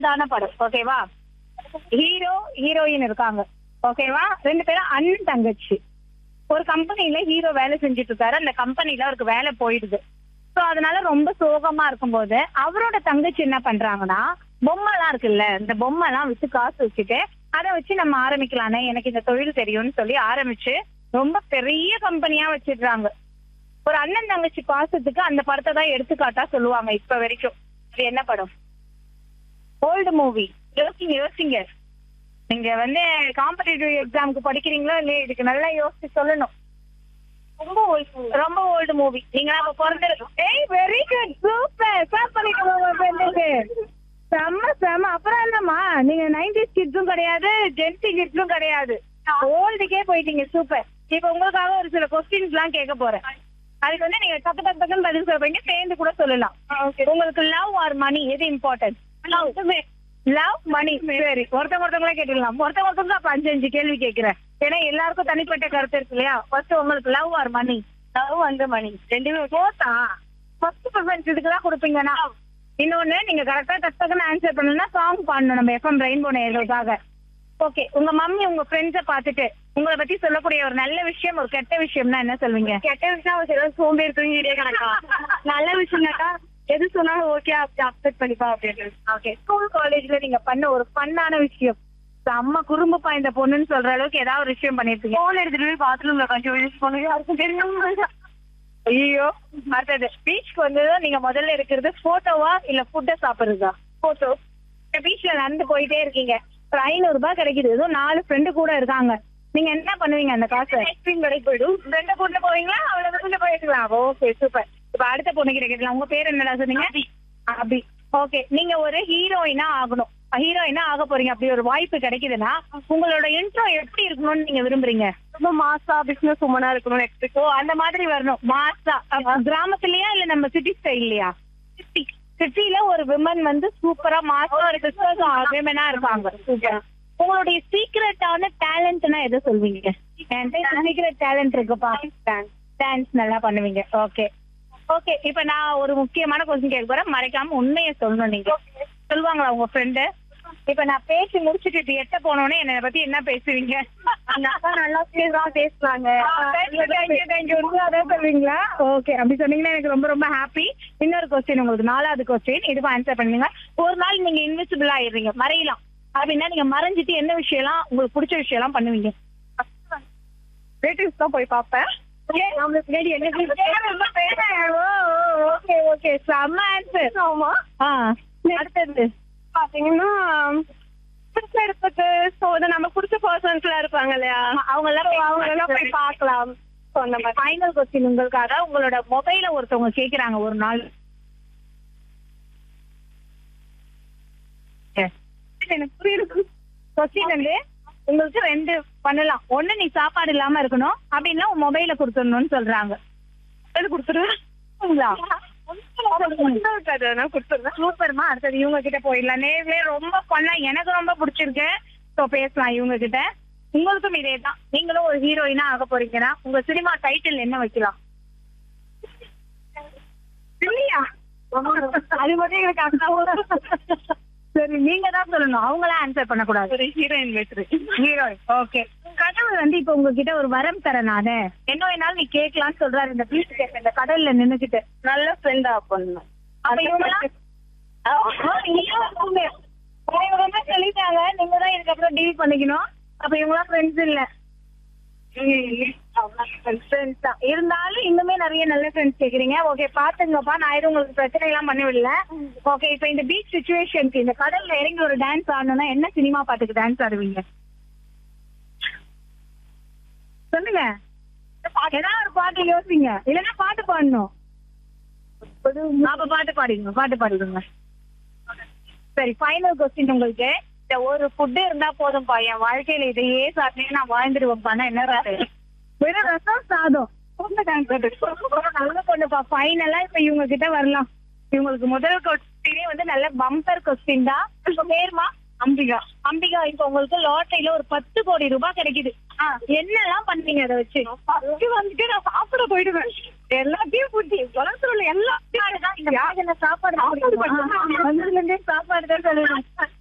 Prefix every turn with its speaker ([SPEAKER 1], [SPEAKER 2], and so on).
[SPEAKER 1] தான படம் ஓகேவா ஹீரோ ஹீரோயின் இருக்காங்க ஓகேவா ரெண்டு பேரும் அண்ணன் தங்கச்சி ஒரு கம்பெனில ஹீரோ வேலை செஞ்சுட்டு இருக்காரு அந்த கம்பெனில அவருக்கு வேலை போயிடுது சோ அதனால ரொம்ப சோகமா இருக்கும்போது அவரோட தங்கச்சி என்ன பண்றாங்கன்னா பொம்மை எல்லாம் இருக்குல்ல இந்த பொம்மை எல்லாம் வித்து காசு வச்சுட்டு அதை வச்சு நம்ம ஆரம்பிக்கலானே எனக்கு இந்த தொழில் தெரியும்னு சொல்லி ஆரம்பிச்சு ரொம்ப பெரிய கம்பெனியா வச்சிடுறாங்க ஒரு அண்ணன் தங்கச்சி பாசத்துக்கு அந்த படத்தை தான் எடுத்துக்காட்டா சொல்லுவாங்க இப்ப வரைக்கும் இது என்ன படம் ஓல்டு மூவி யோசிங்க யோசிங்க நீங்க வந்து காம்படிட்டிவ் எக்ஸாமுக்கு படிக்கிறீங்களோ இல்லையா இதுக்கு நல்லா யோசிச்சு சொல்லணும் ரொம்ப ஓல்டு ரொம்ப ஓல்டு மூவி நீங்க அப்ப பிறந்து ஏய் வெரி குட் சூப்பர் சாப் பண்ணிக்கோங்க உங்க ஃப்ரெண்டுக்கு செம்ம செம்ம அப்புறம் என்னம்மா நீங்க நைன்டிஸ் கிட்ஸும் கிடையாது ஜென்சி கிட்ஸும் கிடையாது ஓல்டுக்கே போயிட்டீங்க சூப்பர் இப்ப உங்களுக்காக ஒரு சில கொஸ்டின்ஸ் எல்லாம் கேட்க போறேன் அதுக்கு வந்து நீங்க டக்கு டக்கு டக்குன்னு பதில் சொல்றீங்க சேர்ந்து கூட சொல்லலாம் உங்களுக்கு லவ் ஆர் மணி எது இம்பார்ட்டன்ட் லவ் மணி சரி ஒருத்தவங்க ஒருத்தவங்களே கேட்டுக்கலாம் ஒருத்தவங்க ஒருத்தவங்க அப்ப அஞ்சு அஞ்சு கேள்வி கேட்கிறேன் ஏன்னா எல்லாருக்கும் தனிப்பட்ட கருத்து இருக்கு இல்லையா ஃபர்ஸ்ட் உங்களுக்கு லவ் ஆர் மணி லவ் வந்து மணி ரெண்டுமே போட்டா ஃபர்ஸ்ட் ப்ரிஃபரன்ஸ் இதுக்கு தான் கொடுப்பீங்கன்னா இன்னொன்னு நீங்க கரெக்டா டக்குன்னு ஆன்சர் பண்ணணும்னா சாங் பாடணும் நம்ம எஃப்எம் ரெயின்போ நேயர்களுக்காக ஓகே உங்க மம்மி உங்க ஃப்ரெண்ட்ஸ பாத்துட்டு உங்களை பத்தி சொல்லக்கூடிய ஒரு நல்ல விஷயம் ஒரு கெட்ட விஷயம்னா என்ன சொல்வீங்க கெட்ட விஷயம் அவர் ஏதாவது சோம்பேறி தூங்கிட்டே கணக்கா நல்ல விஷயம்னாக்கா எது சொன்னாலும் ஓகே அப்படி அக்செப்ட் பண்ணிப்பா அப்படின்னு ஓகே ஸ்கூல் காலேஜ்ல நீங்க பண்ண ஒரு ஃபன்னான விஷயம் செம்ம குறும்பு பாய்ந்த பொண்ணுன்னு சொல்ற அளவுக்கு ஏதாவது ஒரு விஷயம் பண்ணிருப்பீங்க போன் எடுத்துட்டு போய் பாத்ரூம்ல கொஞ்சம் யூஸ் பண்ணி யாருக்கும் தெரியும் ஐயோ அடுத்தது பீச்சுக்கு வந்ததும் நீங்க முதல்ல இருக்கிறது போட்டோவா இல்ல ஃபுட்ட சாப்பிடுறதா போட்டோ பீச்ல நடந்து போயிட்டே இருக்கீங்க ஒரு ஐநூறு ரூபாய் கிடைக்குது ஏதோ நாலு ஃப்ரெண்டு கூட இருக்காங்க நீங்க என்ன பண்ணுவீங்க அந்த காசு ஐஸ்கிரீம் கடைக்கு போயிடும் ஃப்ரெண்ட கூட்டு போவீங்களா அவ்வளவு கூட்டு போயிருக்கலாம் ஓகே சூப்பர் இப்ப அடுத்த பொண்ணு கிட்ட கேட்கலாம் உங்க பேர் என்னடா சொன்னீங்க அபி ஓகே நீங்க ஒரு ஹீரோயினா ஆகணும் ஹீரோயினா ஆக போறீங்க அப்படி ஒரு வாய்ப்பு கிடைக்குதுன்னா உங்களோட இன்ட்ரோ எப்படி இருக்கணும்னு நீங்க விரும்புறீங்க ரொம்ப மாசா பிசினஸ் உமனா இருக்கணும் எக்ஸ்பெக்ட் ஓ அந்த மாதிரி வரணும் மாசா அப்ப கிராமத்துலயா இல்ல நம்ம சிட்டி ஸ்டைல்லையா சிட்டி சிட்டில ஒரு விமன் வந்து சூப்பரா மாசா ஒரு பிசினஸ் விமனா இருப்பாங்க சூப்பர் உங்களுடைய சீக்ரெட்டான டேலண்ட்னா எதை சொல்வீங்க என்கிட்ட சீக்ரெட் டேலண்ட் இருக்குப்பா டான்ஸ் நல்லா பண்ணுவீங்க ஓகே ஓகே இப்ப நான் ஒரு முக்கியமான கொஸ்டின் கேட்க போறேன் மறைக்காம உண்மையை சொல்லணும் நீங்க சொல்லுவாங்களா உங்க ஃப்ரெண்டு இப்ப நான் பேசி முடிச்சிட்டு இப்படி எட்ட போனோடனே என்னை பத்தி என்ன பேசுவீங்க அந்த அக்கா நல்லா பேசுறான் பேசுறாங்க அதான் சொல்வீங்களா ஓகே அப்படி சொன்னீங்கன்னா எனக்கு ரொம்ப ரொம்ப ஹாப்பி இன்னொரு கொஸ்டின் உங்களுக்கு நாலாவது கொஸ்டின் இதுக்கு ஆன்சர் பண்ணுவீங்க ஒரு நாள் நீங்க இன்விசிபிள் ஆயிடுறீங்க மறையலாம் அப்படின்னா நீங்க மறைஞ்சிட்டு என்ன விஷயம்லாம் உங்களுக்கு பிடிச்ச விஷயம்லாம் பண்ணுவீங்க ரிலேட்டிவ்ஸ் தான் போய் பார்ப்பேன் ஓகே ஓகே செம்ம ஆன்சர் ஆமா ஆ அடுத்தது
[SPEAKER 2] பாத்தீங்கன்னா பிடிச்ச இடத்துக்கு ஸோ நம்ம பிடிச்ச பர்சன்ஸ்ல இருப்பாங்க இல்லையா
[SPEAKER 1] அவங்க எல்லாம்
[SPEAKER 2] அவங்க எல்லாம் போய் பார்க்கலாம் ஸோ அந்த மாதிரி
[SPEAKER 1] ஃபைனல் கொஸ்டின் உங்களுக்காக உங்களோட மொபைல ஒருத்தவங்க கேக்குறாங்க ஒரு நாள் எனக்கு புரியுது கொஸ்டின் வந்து உங்களுக்கு ரெண்டு பண்ணலாம் ஒண்ணு நீ சாப்பாடு இல்லாம இருக்கணும் அப்படின்னா உன் மொபைல கொடுத்துடணும்னு சொல்றாங்க
[SPEAKER 2] அது கொடுத்துருவேன் இருக்காது நான் கொடுத்துருவேன்
[SPEAKER 1] சூப்பர்மா அடுத்தது இவங்க கிட்ட போயிடலாம் நேர்லயே ரொம்ப பண்ணா எனக்கு ரொம்ப பிடிச்சிருக்கு ஸோ பேசலாம் இவங்க கிட்ட உங்களுக்கும் இதே தான் நீங்களும் ஒரு ஹீரோயினா ஆக போறீங்கன்னா உங்க சினிமா டைட்டில் என்ன வைக்கலாம் இல்லையா அது மட்டும் எங்களுக்கு அக்கா சரி நீங்க தான் சொல்லணும் அவங்களா ஆன்சர் பண்ணக்கூடாது
[SPEAKER 2] ஒரு ஹீரோயின் வெற்றி
[SPEAKER 1] ஹீரோயின் ஓகே கடவுள் வந்து இப்ப உங்ககிட்ட ஒரு வரம் தரனானே என்ன வேணாலும் நீ கேட்கலாம்னு சொல்றாரு இந்த பீச் கேட்க இந்த கடல்ல நின்னுக்கிட்டு
[SPEAKER 2] நல்ல ஃப்ரெண்டா பண்ணணும்
[SPEAKER 1] அப்ப இவங்கெல்லாம் இவங்க வந்து சொல்லிட்டாங்க நீங்க தான் இதுக்கப்புறம் டீல் பண்ணிக்கணும் அப்ப இவங்களாம் ஃப்ரெண்ட்ஸ் இல்ல ஃப்ரெண்ட்ஸ் தான் இருந்தாலும் இன்னுமே நிறைய நல்ல ஃப்ரெண்ட்ஸ் கேக்குறீங்க ஓகே பாத்துங்கப்பா நான் எதுவும் உங்களுக்கு பிரச்சனை எல்லாம் பண்ணி விடல ஓகே இப்ப இந்த பீச் சுச்சுவேஷனுக்கு இந்த கடல்ல இறங்கி ஒரு டான்ஸ் ஆடணும்னா என்ன சினிமா பாட்டுக்கு டான்ஸ் ஆடுவீங்க சொல்லுங்க ஏதாவது ஒரு பாட்டு யோசிங்க இல்லைன்னா பாட்டு பாடணும் அப்ப பாட்டு பாடிடுங்க பாட்டு பாடிடுங்க சரி ஃபைனல் கொஸ்டின் உங்களுக்கு இந்த ஒரு ஃபுட் இருந்தா போதும்பா என் வாழ்க்கையில இதையே சாப்பிட்டு நான் வாழ்ந்துருவேன்ப்பா என்ன ராசு வெறும் ரசம் சாதம் நல்ல பொண்ணுப்பா ஃபைனலா இப்ப இவங்க கிட்ட வரலாம் இவங்களுக்கு முதல் கொஸ்டினே வந்து நல்ல பம்பர் கொஸ்டின் தான் உங்க பேருமா அம்பிகா அம்பிகா இப்ப உங்களுக்கு லாட்டரியில ஒரு பத்து கோடி ரூபாய் கிடைக்குது என்னெல்லாம் பண்ணுவீங்க அதை வச்சு ஃபர்ஸ்ட் வந்துட்டு நான் சாப்பிட போயிடுவேன் எல்லாத்தையும் புட்டி உலகத்துல உள்ள எல்லாத்தையும் இந்த சாப்பாடு சாப்பாடு சாப்பாடு தான் சொல்லுவேன்